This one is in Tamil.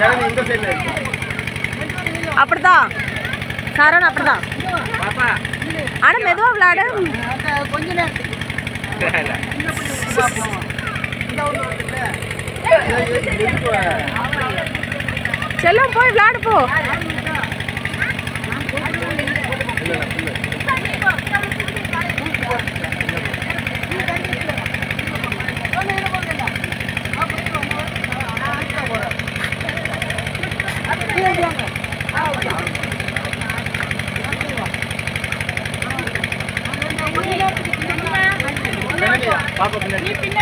கிழங்கு இந்த சைடில் இருக்கு அப்படிதான் சரண் அப்படிதான் பாப்பா ஆனா மெதுவா விளையாடு கொஞ்ச நேரத்துக்கு செல்லம் போய் விளையாடு போ பாப்பா பின்னாடி